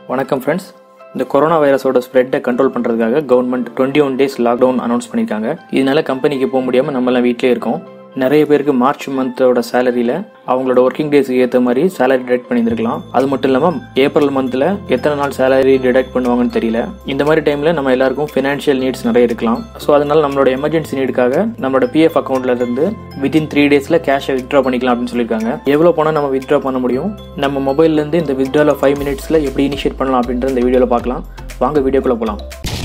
வணக்கம் ஃப்ரெண்ட்ஸ் இந்த கொரோனா வைரஸோட ஸ்ப்ரெட்டை கண்ட்ரோல் பண்ணுறதுக்காக government twenty one days lockdown announce பண்ணியிருக்காங்க இதனால கம்பெனிக்கு போக முடியாமல் நம்மளாம் வீட்டிலே இருக்கோம் நிறைய பேருக்கு மார்ச் மந்தோட சேலரியில் அவங்களோட ஒர்க்கிங் டேஸ்க்கு ஏற்ற மாதிரி சேலரி டிடெக்ட் பண்ணியிருந்திருக்கலாம் அது மட்டும் இல்லாமல் ஏப்ரல் மந்தில் எத்தனை நாள் சேலரி டிடெக்ட் பண்ணுவாங்கன்னு தெரியல இந்த மாதிரி டைமில் நம்ம எல்லாருக்கும் ஃபினான்ஷியல் நீட்ஸ் நிறைய இருக்கலாம் ஸோ அதனால நம்மளோட எமர்ஜென்சி நீடுக்காக நம்மளோட பிஎஃப் அக்கௌண்ட்ல இருந்து வித்தின் த்ரீ டேஸில் கேஷை வித்ட்ரா பண்ணிக்கலாம் அப்படின்னு சொல்லியிருக்காங்க எவ்வளோ பணம் நம்ம வித்ட்ரா பண்ண முடியும் நம்ம மொபைல்லேருந்து இந்த வித்ட்ராவில் ஃபைவ் மினிட்ஸில் எப்படி இனிஷியேட் பண்ணலாம் அப்படின்ற இந்த வீடியோவில் பார்க்கலாம் வாங்க வீடியோக்குள்ளே போகலாம்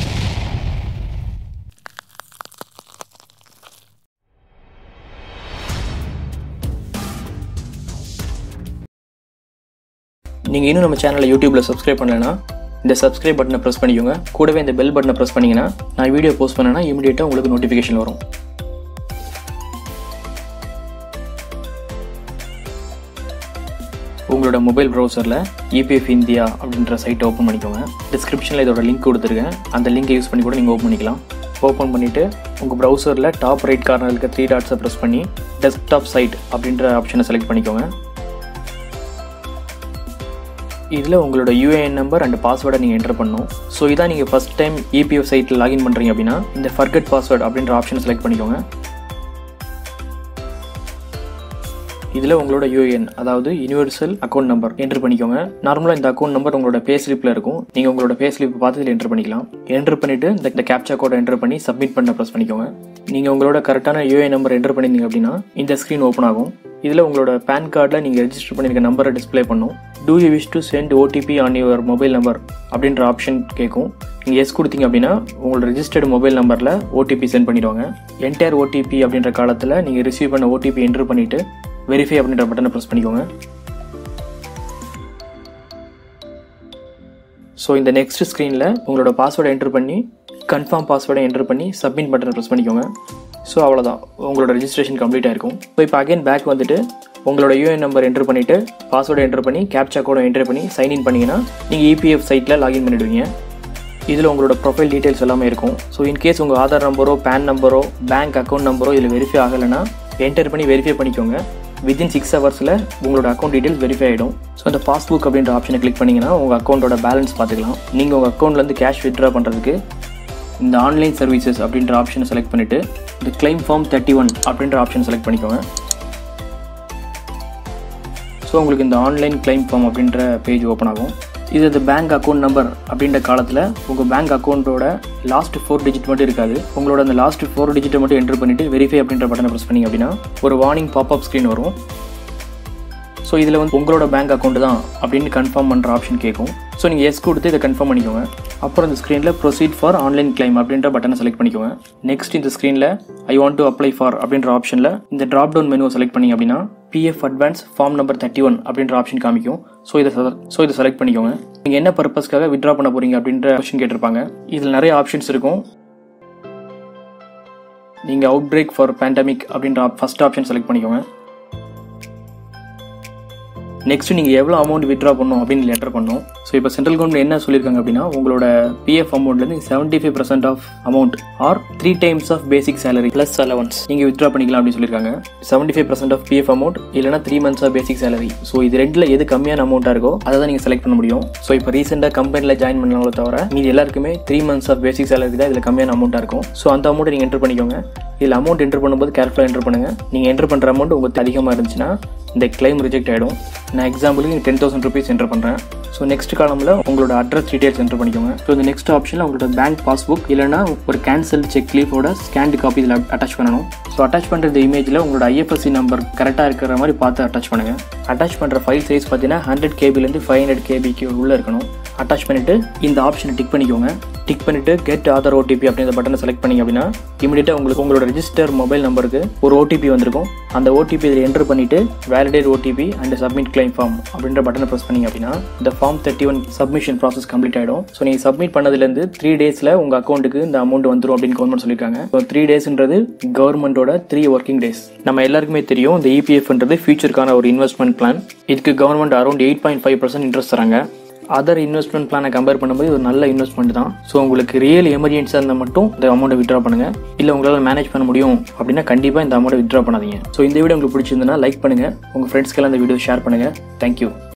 நீங்கள் இன்னும் நம்ம சேனலை யூடியூப்பில் சப்ஸ்கிரைப் பண்ணலைன்னா இந்த சப்ஸ்கிரைப் பட்டனை ப்ரெஸ் பண்ணிக்கோங்க கூடவே இந்த பெல் பட்டனை ப்ரெஸ் பண்ணிங்கன்னா நான் வீடியோ போஸ்ட் பண்ணேன்னா இமீடியட்டாக உங்களுக்கு நோட்டிஃபிகேஷன் வரும் உங்களோட மொபைல் ப்ரௌசரில் இபிஎஃப் இந்தியா அப்படின்ற சைட்டை ஓப்பன் பண்ணிக்கோங்க டிஸ்கிரிப்ஷனில் இதோட லிங்க் கொடுத்துருக்கேன் அந்த லிங்கை யூஸ் பண்ணி கூட நீங்கள் ஓப்பன் பண்ணிக்கலாம் ஓப்பன் பண்ணிவிட்டு உங்கள் ப்ரௌசரில் டாப் ரைட் கார்னர் இருக்க த்ரீ டாட்ஸை ப்ரெஸ் பண்ணி டெஸ்க்டாப் சைட் அப்படின்ற ஆப்ஷனை செலக்ட் பண்ணிக்கோங்க இதில் உங்களோட யூஏஎன் நம்பர் அண்ட் பாஸ்வேர்டை நீங்கள் என்டர் பண்ணணும் ஸோ இதான் நீங்கள் ஃபஸ்ட் டைம் இபிஎஃப் சைட்டில் லாகின் பண்ணுறீங்க அப்படின்னா இந்த ஃபர்கட் பாஸ்வேர்டு அப்படின்ற ஆப்ஷனை செலக்ட் பண்ணிக்கோங்க இதில் உங்களோட யூஏஎன் அதாவது யூனிவர்சல் அக்கௌண்ட் நம்பர் என்டர் பண்ணிக்கோங்க நார்மலாக இந்த அக்கௌண்ட் நம்பர் உங்களோட பே ஸ்லிப்பில் இருக்கும் நீங்கள் உங்களோட பே ஸ்லிப் பார்த்து இதில் என்டர் பண்ணிக்கலாம் என்டர் பண்ணிவிட்டு இந்த இந்த கேப்சா கோடை என்டர் பண்ணி சப்மிட் பண்ண ப்ரெஸ் பண்ணிக்கோங்க நீங்கள் உங்களோட கரெக்டான யூஏஎன் நம்பர் என்டர் பண்ணியிருந்தீங்க அப்படின்னா இந்த ஸ்க்ரீன் ஓப்பன் ஆகும் இதில் உங்களோட பேன் கார்டில் நீங்கள் ரெஜிஸ்டர் பண்ணியிருக்க நம்பரை டிஸ்பிளே பண்ணும் do you wish to send OTP on your mobile number அப்படின்ற ஆப்ஷன் கேட்கும் நீங்கள் எஸ் கொடுத்தீங்க அப்படின்னா உங்களோட ரெஜிஸ்டர்டு மொபைல் நம்பரில் ஓடிபி சென்ட் பண்ணிடுவாங்க என்டையர் ஓடிபி அப்படின்ற காலத்தில் நீங்கள் ரிசீவ் பண்ண ஓடிபி என்டர் பண்ணிவிட்டு வெரிஃபை அப்படின்ற பட்டனை ப்ரெஸ் பண்ணிக்கோங்க ஸோ இந்த நெக்ஸ்ட் ஸ்க்ரீனில் உங்களோட பாஸ்வேர்டை என்டர் பண்ணி கன்ஃபார்ம் பாஸ்வேர்டை என்டர் பண்ணி சப்மிட் பட்டனை ப்ரெஸ் பண்ணிக்கோங்க ஸோ அவ்வளோதான் உங்களோட ரெஜிஸ்ட்ரேஷன் கம்ப்ளீட் ஆயிருக்கும் ஸோ இப்போ அகைன் பேக் வந்துட்டு உங்களோட யூஎன் நம்பர் என்டர் பண்ணிவிட்டு பாஸ்வேர்டை என்டர் பண்ணி கேப்சா கோடை என்டர் பண்ணி சைன்இன் பண்ணிங்கன்னா நீங்கள் இபிஎஃப் சைட்டில் லாகின் பண்ணிவிடுவீங்க இதில் உங்களோட ப்ரொஃபைல் டீட்டெயில்ஸ் எல்லாமே இருக்கும் ஸோ இன்கேஸ் உங்கள் ஆதார் நம்பரோ பேன் நம்பரோ பேங்க் அக்கௌண்ட் நம்பரோ இதில் வெரிஃபை ஆகலைன்னா என்டர் பண்ணி வெரிஃபை பண்ணிக்கோங்க வித்தின் சிக்ஸ் ஹவர்ஸில் உங்களோட அக்கௌண்ட் டீட்டெயில்ஸ் வெரிஃபை ஆகிடும் ஸோ அந்த பாஸ்புக் அப்படின்ற ஆப்ஷனை கிளிக் பண்ணிங்கன்னா உங்கள் அக்கௌண்ட்டோட பேலன்ஸ் பார்த்துக்கலாம் நீங்கள் உங்கள் அக்கௌண்ட்லேருந்து கேஷ் வித்ட்ரா பண்ணுறதுக்கு இந்த ஆன்லைன் சர்வீசஸ் அப்படின்ற ஆப்ஷனை செலக்ட் பண்ணிவிட்டு இந்த கிளைம் ஃபார்ம் தேர்ட்டி ஒன் அப்படின்ற ஆப்ஷன் செலக்ட் பண்ணிக்கோங்க ஸோ உங்களுக்கு இந்த ஆன்லைன் கிளைம் ஃபார்ம் அப்படின்ற பேஜ் ஓப்பன் ஆகும் இது இந்த பேங்க் அக்கௌண்ட் நம்பர் அப்படின்ற காலத்தில் உங்கள் பேங்க் அக்கௌண்ட்டோட லாஸ்ட் ஃபோர் டிஜிட் மட்டும் இருக்காது உங்களோட அந்த லாஸ்ட் ஃபோர் டிஜிட்டை மட்டும் என்டர் பண்ணிவிட்டு வெரிஃபை அப்படின்ற பட்டனை ப்ரெஸ் பண்ணிங்க அப்படின்னா ஒரு வார்னிங் பாப்அப் ஸ்க்ரீன் வரும் ஸோ இதில் வந்து உங்களோட பேங்க் அக்கௌண்ட் தான் அப்படின்னு கன்ஃபார்ம் பண்ணுற ஆப்ஷன் கேட்கும் ஸோ நீங்கள் எஸ் கொடுத்து இதை கன்ஃபார்ம் பண்ணிக்கோங்க அப்புறம் இந்த ஸ்க்ரீனில் ப்ரொசீட் ஃபார் ஆன்லைன் கிளைம் அப்படின்ற பட்டனை செலக்ட் பண்ணிக்கோங்க நெக்ஸ்ட் இந்த ஸ்க்ரீனில் I want to apply for அப்படின்ற ஆப்ஷனில் இந்த ட்ராப் டவுன் மெனுவை செலக்ட் பண்ணிங்க அப்படின்னா PF advance form number thirty one அப்படின்ற ஆப்ஷன் காமிக்கும் ஸோ இதை ஸோ இதை செலக்ட் பண்ணிக்கோங்க நீங்கள் என்ன பர்பஸ்க்காக வித்ட்ரா பண்ண போறீங்க அப்படின்ற கொஸ்டின் கேட்டிருப்பாங்க இதில் நிறைய ஆப்ஷன்ஸ் இருக்கும் நீங்கள் அவுட் பிரேக் ஃபார் பேண்டமிக் அப்படின்ற ஃபர்ஸ்ட் ஆப்ஷன் செலக்ட் பண்ணிக்கோங்க நெக்ஸ்ட் நீங்கள் எவ்வளோ அமௌண்ட் வித்ட்ரா பண்ணணும் அப்படின்னு லெட்டர் பண்ணணும் ஸோ இப்போ சென்ட்ரல் கவர்மெண்ட் என்ன சொல்லியிருக்காங்க அப்படின்னா உங்களோட பிஎஃப் அமௌண்ட்லேருந்து seventy five percent of amount or three times of basic salary plus allowance நீங்கள் வித்ட்ரா பண்ணிக்கலாம் அப்படின்னு சொல்லியிருக்காங்க seventy five percent of PF amount இல்லைனா three months of basic salary so இது ரெண்டில் எது கம்மியான அமௌண்ட்டாக இருக்கோ அதை தான் நீங்கள் செலக்ட் பண்ண முடியும் ஸோ இப்போ ரீசெண்டாக கம்பெனியில் ஜாயின் பண்ணவங்கள தவிர மீது எல்லாருக்குமே three months of basic salary தான் இதில் கம்மியான அமௌண்ட்டாக இருக்கும் ஸோ அந்த அமௌண்ட்டை நீங்கள் என்டர் பண்ணிக்கோங்க இதில் அமௌண்ட் என்டர் பண்ணும்போது கேர்ஃபுல்லாக என்டர் பண்ணுங்கள் நீங்கள் என்டர் பண்ணுற அமௌண்ட் உங்களுக்கு அதிகமாக இருந்துச்சுன்னா இந்த கிளைம் ரிஜெக்ட் ஆகிடும் நான் எக்ஸாம்பிளுக்கு டென் தௌசண்ட் ருபீஸ் என்டர் பண்ணுறேன் ஸோ நெக்ஸ்ட் காலமில் உங்களோட அட்ரஸ் டீடைல்ஸ் என்டர் பண்ணிக்கோங்க ஸோ இந்த நெக்ஸ்ட் ஆப்ஷனில் உங்களோட பேங்க் பாஸ்புக் இல்லைனா ஒரு கேன்சல் செக் லீஃபோட ஸ்கேன்டு காப்பி இதில் அட்டாச் பண்ணணும் ஸோ அட்டாச் பண்ணுற இந்த இமேஜில் உங்களோட ஐஎஃப்எஸ்சி நம்பர் கரெக்டாக இருக்கிற மாதிரி பார்த்து அட்டாச் பண்ணுங்கள் அட்டாச் பண்ணுற ஃபைல் சைஸ் பார்த்தீங்கன்னா ஹண்ட்ரட் கேபிலேருந்து ஃபைவ் ஹண்ட்ரட் கேபிக்கு உள்ளே இருக்கணும் அட்டாச் பண்ணிவிட்டு இந்த ஆப்ஷனை டிக் பண்ணிக்கோங்க டிக் பண்ணிவிட்டு கெட் ஆதார் ஓடிபி அப்படின்ற பட்டனை செலக்ட் பண்ணிங்க அப்படின்னா இமீடியட்டாக உங்களுக்கு உங்களோட ரெஜிஸ்டர் மொபைல் நம்பருக்கு ஒரு ஓடிபி வந்திருக்கும் அந்த ஓடிபி இதில் என்டர் பண்ணிவிட்டு validate OTP and submit claim form அப்படின்ற பட்டனை ப்ரெஸ் பண்ணிங்க அப்படின்னா இந்த form thirty one submission process complete ஆகிடும் ஸோ நீங்கள் சப்மிட் பண்ணதுலேருந்து த்ரீ டேஸில் உங்கள் அக்கௌண்ட்டுக்கு இந்த அமௌண்ட் வந்துடும் அப்படின்னு கவர்மெண்ட் சொல்லியிருக்காங்க ஸோ த்ரீ டேஸ்ன்றது கவர்மெண்ட்டோட த்ரீ ஒர்க்கிங் டேஸ் நம்ம எல்லாருக்குமே தெரியும் இந்த இபிஎஃப்ன்றது ஃபியூச்சருக்கான ஒரு இன்வெஸ்ட்மெண்ட் பிளான் இதுக்கு government around eight point five percent interest தராங்க அதர் இன்வெஸ்ட்மெண்ட் பிளானை கம்பேர் பண்ணும்போது ஒரு நல்ல இன்வெஸ்ட்மெண்ட் தான் ஸோ உங்களுக்கு ரியல் எமர்ஜென்சியாக இருந்தால் மட்டும் இந்த அமௌண்ட்டை விட்ரா பண்ணுங்கள் இல்லை உங்களால் மேனேஜ் பண்ண முடியும் அப்படின்னா கண்டிப்பாக இந்த அமௌண்ட்டை விட்ரா பண்ணாதீங்க ஸோ இந்த வீடியோ உங்களுக்கு பிடிச்சிருந்தனா லைக் பண்ணுங்கள் உங்கள் ஃப்ரெண்ட்ஸ்க்கெல்லாம் இந்த வீடியோ ஷேர் பண்ணுங்கள் தேங்க்யூ